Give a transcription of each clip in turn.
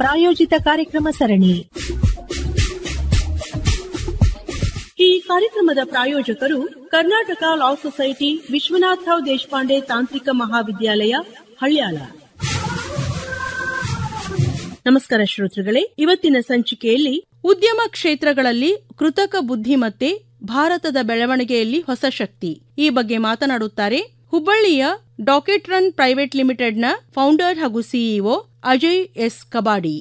ಪ್ರಾಯೋಜಿತ ಕಾರ್ಯಕ್ರಮ ಸರಣಿ ಈ ಕಾರ್ಯಕ್ರಮದ ಪ್ರಾಯೋಜಕರು ಕರ್ನಾಟಕ ಲಾ ಸೊಸೈಟಿ ವಿಶ್ವನಾಥರಾವ್ ದೇಶಪಾಂಡೆ ತಾಂತ್ರಿಕ ಮಹಾವಿದ್ಯಾಲಯ ಹಳ್ಯಾಳ ನಮಸ್ಕಾರ ಶ್ರೋತೃಗಳೇ ಇವತ್ತಿನ ಸಂಚಿಕೆಯಲ್ಲಿ ಉದ್ಯಮ ಕ್ಷೇತ್ರಗಳಲ್ಲಿ ಕೃತಕ ಬುದ್ಧಿಮತ್ತೆ ಭಾರತದ ಬೆಳವಣಿಗೆಯಲ್ಲಿ ಹೊಸ ಶಕ್ತಿ ಈ ಬಗ್ಗೆ ಮಾತನಾಡುತ್ತಾರೆ ಹುಬ್ಬಳ್ಳಿಯ ಡಾಕೆಟ್ರನ್ ಪ್ರೈವೇಟ್ ಲಿಮಿಟೆಡ್ನ ಫೌಂಡರ್ ಹಾಗೂ CEO Ajay S Kabadi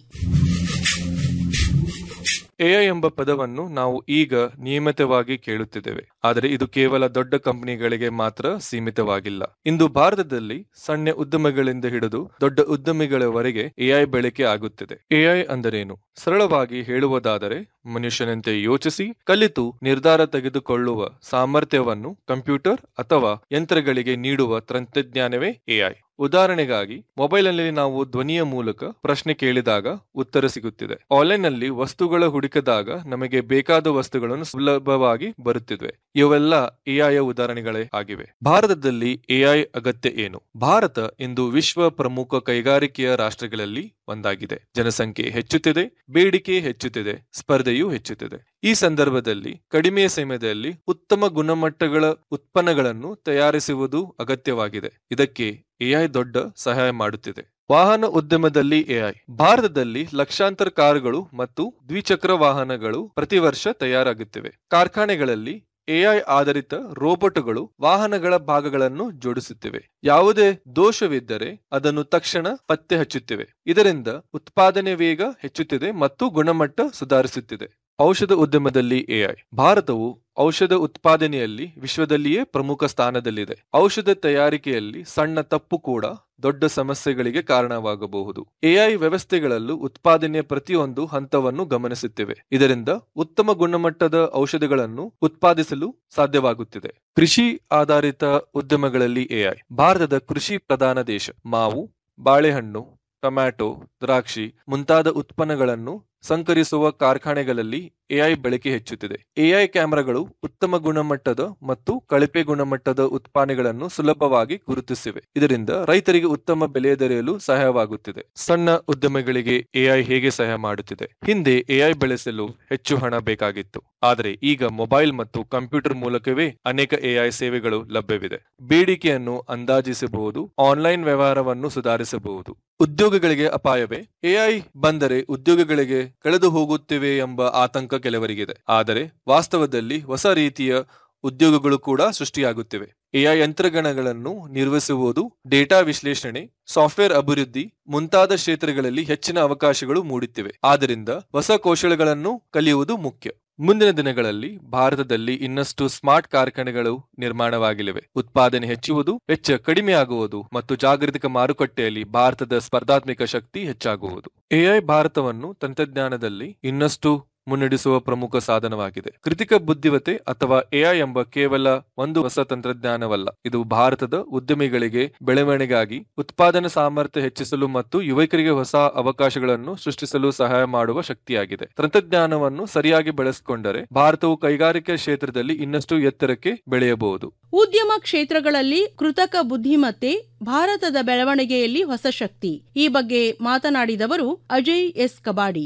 AI ಎಂಬ ಪದವನ್ನು ನಾವು ಈಗ ನಿಯಮಿತವಾಗಿ ಕೇಳುತ್ತಿದ್ದೇವೆ ಆದರೆ ಇದು ಕೇವಲ ದೊಡ್ಡ ಕಂಪನಿಗಳಿಗೆ ಮಾತ್ರ ಸೀಮಿತವಾಗಿಲ್ಲ ಇಂದು ಭಾರತದಲ್ಲಿ ಸಣ್ಣ ಉದ್ಯಮಗಳಿಂದ ಹಿಡಿದು ದೊಡ್ಡ ಉದ್ಯಮಿಗಳವರೆಗೆ ಎಐ ಬಳಕೆ ಆಗುತ್ತಿದೆ ಎಐ ಅಂದರೇನು ಸರಳವಾಗಿ ಹೇಳುವುದಾದರೆ ಮನುಷ್ಯನಂತೆ ಯೋಚಿಸಿ ಕಲಿತು ನಿರ್ಧಾರ ತೆಗೆದುಕೊಳ್ಳುವ ಸಾಮರ್ಥ್ಯವನ್ನು ಕಂಪ್ಯೂಟರ್ ಅಥವಾ ಯಂತ್ರಗಳಿಗೆ ನೀಡುವ ತಂತ್ರಜ್ಞಾನವೇ ಎಐ ಉದಾಹರಣೆಗಾಗಿ ಮೊಬೈಲ್ನಲ್ಲಿ ನಾವು ಧ್ವನಿಯ ಮೂಲಕ ಪ್ರಶ್ನೆ ಕೇಳಿದಾಗ ಉತ್ತರ ಸಿಗುತ್ತಿದೆ ಆನ್ಲೈನ್ನಲ್ಲಿ ವಸ್ತುಗಳ ಹುಡುಕಿದಾಗ ನಮಗೆ ಬೇಕಾದ ವಸ್ತುಗಳನ್ನು ಸುಲಭವಾಗಿ ಬರುತ್ತಿವೆ ಇವೆಲ್ಲ ಎಐ ಉದಾಹರಣೆಗಳೇ ಆಗಿವೆ ಭಾರತದಲ್ಲಿ ಎಐ ಅಗತ್ಯ ಏನು ಭಾರತ ಇಂದು ವಿಶ್ವ ಪ್ರಮುಖ ಕೈಗಾರಿಕೆಯ ರಾಷ್ಟ್ರಗಳಲ್ಲಿ ಒಂದಾಗಿದೆ ಜನಸಂಖ್ಯೆ ಹೆಚ್ಚುತ್ತಿದೆ ಬೇಡಿಕೆ ಹೆಚ್ಚುತ್ತಿದೆ ಸ್ಪರ್ಧೆಯೂ ಹೆಚ್ಚುತ್ತಿದೆ ಈ ಸಂದರ್ಭದಲ್ಲಿ ಕಡಿಮೆ ಸಮಯದಲ್ಲಿ ಉತ್ತಮ ಗುಣಮಟ್ಟಗಳ ಉತ್ಪನ್ನಗಳನ್ನು ತಯಾರಿಸುವುದು ಅಗತ್ಯವಾಗಿದೆ ಇದಕ್ಕೆ ಎಐ ದೊಡ್ಡ ಸಹಾಯ ಮಾಡುತ್ತಿದೆ ವಾಹನ ಉದ್ಯಮದಲ್ಲಿ ಎಐ ಭಾರತದಲ್ಲಿ ಲಕ್ಷಾಂತರ ಕಾರುಗಳು ಮತ್ತು ದ್ವಿಚಕ್ರ ವಾಹನಗಳು ಪ್ರತಿ ವರ್ಷ ತಯಾರಾಗುತ್ತಿವೆ ಕಾರ್ಖಾನೆಗಳಲ್ಲಿ ಎಐ ಆಧಾರಿತ ರೋಬೋಟ್ಗಳು ವಾಹನಗಳ ಭಾಗಗಳನ್ನು ಜೋಡಿಸುತ್ತಿವೆ ಯಾವುದೇ ದೋಷವಿದ್ದರೆ ಅದನ್ನು ತಕ್ಷಣ ಪತ್ತೆ ಹಚ್ಚುತ್ತಿವೆ ಇದರಿಂದ ಉತ್ಪಾದನೆ ವೇಗ ಹೆಚ್ಚುತ್ತಿದೆ ಮತ್ತು ಗುಣಮಟ್ಟ ಸುಧಾರಿಸುತ್ತಿದೆ ಔಷಧ ಉದ್ಯಮದಲ್ಲಿ ಎಐ ಭಾರತವು ಔಷಧ ಉತ್ಪಾದನೆಯಲ್ಲಿ ವಿಶ್ವದಲ್ಲಿಯೇ ಪ್ರಮುಖ ಸ್ಥಾನದಲ್ಲಿದೆ ಔಷಧ ತಯಾರಿಕೆಯಲ್ಲಿ ಸಣ್ಣ ತಪ್ಪು ಕೂಡ ದೊಡ್ಡ ಸಮಸ್ಯೆಗಳಿಗೆ ಕಾರಣವಾಗಬಹುದು ಎಐ ವ್ಯವಸ್ಥೆಗಳಲ್ಲೂ ಉತ್ಪಾದನೆಯ ಪ್ರತಿಯೊಂದು ಹಂತವನ್ನು ಗಮನಿಸುತ್ತಿವೆ ಇದರಿಂದ ಉತ್ತಮ ಗುಣಮಟ್ಟದ ಔಷಧಗಳನ್ನು ಉತ್ಪಾದಿಸಲು ಸಾಧ್ಯವಾಗುತ್ತಿದೆ ಕೃಷಿ ಆಧಾರಿತ ಉದ್ಯಮಗಳಲ್ಲಿ ಎಐ ಭಾರತದ ಕೃಷಿ ಪ್ರಧಾನ ದೇಶ ಮಾವು ಬಾಳೆಹಣ್ಣು ಟೊಮ್ಯಾಟೊ ದ್ರಾಕ್ಷಿ ಮುಂತಾದ ಉತ್ಪನ್ನಗಳನ್ನು ಸಂಕರಿಸುವ ಕಾರ್ಖಾನೆಗಳಲ್ಲಿ ಎಐ ಬಳಕೆ ಹೆಚ್ಚುತ್ತಿದೆ ಎಐ ಕ್ಯಾಮೆರಾಗಳು ಉತ್ತಮ ಗುಣಮಟ್ಟದ ಮತ್ತು ಕಳಪೆ ಗುಣಮಟ್ಟದ ಉತ್ಪಾದನೆಗಳನ್ನು ಸುಲಭವಾಗಿ ಗುರುತಿಸಿವೆ ಇದರಿಂದ ರೈತರಿಗೆ ಉತ್ತಮ ಬೆಲೆ ದೊರೆಯಲು ಸಹಾಯವಾಗುತ್ತಿದೆ ಸಣ್ಣ ಉದ್ಯಮಗಳಿಗೆ ಎಐ ಹೇಗೆ ಸಹಾಯ ಮಾಡುತ್ತಿದೆ ಹಿಂದೆ ಎಐ ಬೆಳೆಸಲು ಹೆಚ್ಚು ಹಣ ಬೇಕಾಗಿತ್ತು ಆದರೆ ಈಗ ಮೊಬೈಲ್ ಮತ್ತು ಕಂಪ್ಯೂಟರ್ ಮೂಲಕವೇ ಅನೇಕ ಎಐ ಸೇವೆಗಳು ಲಭ್ಯವಿದೆ ಬೇಡಿಕೆಯನ್ನು ಅಂದಾಜಿಸಬಹುದು ಆನ್ಲೈನ್ ವ್ಯವಹಾರವನ್ನು ಸುಧಾರಿಸಬಹುದು ಉದ್ಯೋಗಗಳಿಗೆ ಅಪಾಯವೇ ಎಐ ಬಂದರೆ ಉದ್ಯೋಗಗಳಿಗೆ ಕಳೆದು ಹೋಗುತ್ತಿವೆ ಎಂಬ ಆತಂಕ ಕೆಲವರಿಗಿದೆ ಆದರೆ ವಾಸ್ತವದಲ್ಲಿ ಹೊಸ ರೀತಿಯ ಉದ್ಯೋಗಗಳು ಕೂಡ ಸೃಷ್ಟಿಯಾಗುತ್ತಿವೆ ಎಐ ಯಂತ್ರಗಣಗಳನ್ನು ನಿರ್ವಹಿಸುವುದು ಡೇಟಾ ವಿಶ್ಲೇಷಣೆ ಸಾಫ್ಟ್ವೇರ್ ಅಭಿವೃದ್ಧಿ ಮುಂತಾದ ಕ್ಷೇತ್ರಗಳಲ್ಲಿ ಹೆಚ್ಚಿನ ಅವಕಾಶಗಳು ಮೂಡುತ್ತಿವೆ ಆದ್ದರಿಂದ ಹೊಸ ಕೌಶಲಗಳನ್ನು ಕಲಿಯುವುದು ಮುಖ್ಯ ಮುಂದಿನ ದಿನಗಳಲ್ಲಿ ಭಾರತದಲ್ಲಿ ಇನ್ನಷ್ಟು ಸ್ಮಾರ್ಟ್ ಕಾರ್ಖಾನೆಗಳು ನಿರ್ಮಾಣವಾಗಲಿವೆ ಉತ್ಪಾದನೆ ಹೆಚ್ಚುವುದು ವೆಚ್ಚ ಕಡಿಮೆಯಾಗುವುದು ಮತ್ತು ಜಾಗತಿಕ ಮಾರುಕಟ್ಟೆಯಲ್ಲಿ ಭಾರತದ ಸ್ಪರ್ಧಾತ್ಮಕ ಶಕ್ತಿ ಹೆಚ್ಚಾಗುವುದು ಎಐ ಭಾರತವನ್ನು ತಂತ್ರಜ್ಞಾನದಲ್ಲಿ ಇನ್ನಷ್ಟು ಮುನ್ನಡೆಸುವ ಪ್ರಮುಖ ಸಾಧನವಾಗಿದೆ ಕೃತಿಕ ಬುದ್ಧಿಮತ್ತೆ ಅಥವಾ ಎಐ ಎಂಬ ಕೇವಲ ಒಂದು ಹೊಸ ತಂತ್ರಜ್ಞಾನವಲ್ಲ ಇದು ಭಾರತದ ಉದ್ಯಮಿಗಳಿಗೆ ಬೆಳವಣಿಗೆಗಾಗಿ ಉತ್ಪಾದನಾ ಸಾಮರ್ಥ್ಯ ಹೆಚ್ಚಿಸಲು ಮತ್ತು ಯುವಕರಿಗೆ ಹೊಸ ಅವಕಾಶಗಳನ್ನು ಸೃಷ್ಟಿಸಲು ಸಹಾಯ ಮಾಡುವ ಶಕ್ತಿಯಾಗಿದೆ ತಂತ್ರಜ್ಞಾನವನ್ನು ಸರಿಯಾಗಿ ಬಳಸಿಕೊಂಡರೆ ಭಾರತವು ಕೈಗಾರಿಕಾ ಕ್ಷೇತ್ರದಲ್ಲಿ ಇನ್ನಷ್ಟು ಎತ್ತರಕ್ಕೆ ಬೆಳೆಯಬಹುದು ಉದ್ಯಮ ಕ್ಷೇತ್ರಗಳಲ್ಲಿ ಕೃತಕ ಬುದ್ಧಿಮತ್ತೆ ಭಾರತದ ಬೆಳವಣಿಗೆಯಲ್ಲಿ ಹೊಸ ಶಕ್ತಿ ಈ ಬಗ್ಗೆ ಮಾತನಾಡಿದವರು ಅಜಯ್ ಎಸ್ ಕಬಾಡಿ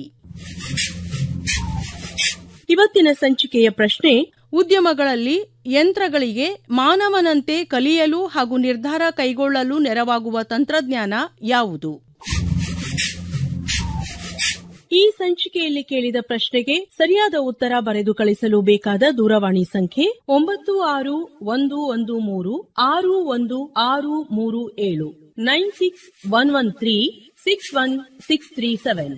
ಇವತ್ತಿನ ಸಂಚಿಕೆಯ ಪ್ರಶ್ನೆ ಉದ್ಯಮಗಳಲ್ಲಿ ಯಂತ್ರಗಳಿಗೆ ಮಾನವನಂತೆ ಕಲಿಯಲು ಹಾಗೂ ನಿರ್ಧಾರ ಕೈಗೊಳ್ಳಲು ನೆರವಾಗುವ ತಂತ್ರಜ್ಞಾನ ಯಾವುದು ಈ ಸಂಚಿಕೆಯಲ್ಲಿ ಕೇಳಿದ ಪ್ರಶ್ನೆಗೆ ಸರಿಯಾದ ಉತ್ತರ ಬರೆದು ಕಳಿಸಲು ಬೇಕಾದ ದೂರವಾಣಿ ಸಂಖ್ಯೆ ಒಂಬತ್ತು ಆರು ಒಂದು ಒಂದು ಮೂರು ಆರು ಒಂದು ಆರು ಮೂರು ಏಳು nine six one one three six one six three seven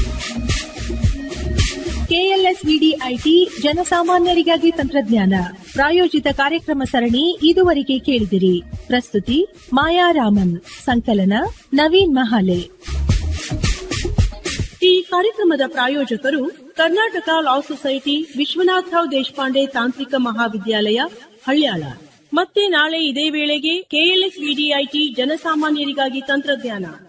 KLSVDIT ಜನಸಾಮಾನ್ಯರಿಗಾಗಿ ತಂತ್ರಜ್ಞಾನ ಪ್ರಾಯೋಜಿತ ಕಾರ್ಯಕ್ರಮ ಸರಣಿ ಇದುವರೆಗೆ ಕೇಳಿದಿರಿ ಪ್ರಸ್ತುತಿ ಮಾಯಾ ರಾಮನ್ ಸಂಕಲನ ನವೀನ್ ಮಹಾಲೆ ಈ ಕಾರ್ಯಕ್ರಮದ ಪ್ರಾಯೋಜಕರು ಕರ್ನಾಟಕ ಲಾ ಸೊಸೈಟಿ ವಿಶ್ವನಾಥರಾವ್ ದೇಶಪಾಂಡೆ ತಾಂತ್ರಿಕ ಮಹಾವಿದ್ಯಾಲಯ ಹಳ್ಯಾಳ ಮತ್ತೆ ನಾಳೆ ಇದೇ ವೇಳೆಗೆ ಕೆಎಲ್ಎಸ್ ವಿಡಿಐಟಿ ಜನಸಾಮಾನ್ಯರಿಗಾಗಿ ತಂತ್ರಜ್ಞಾನ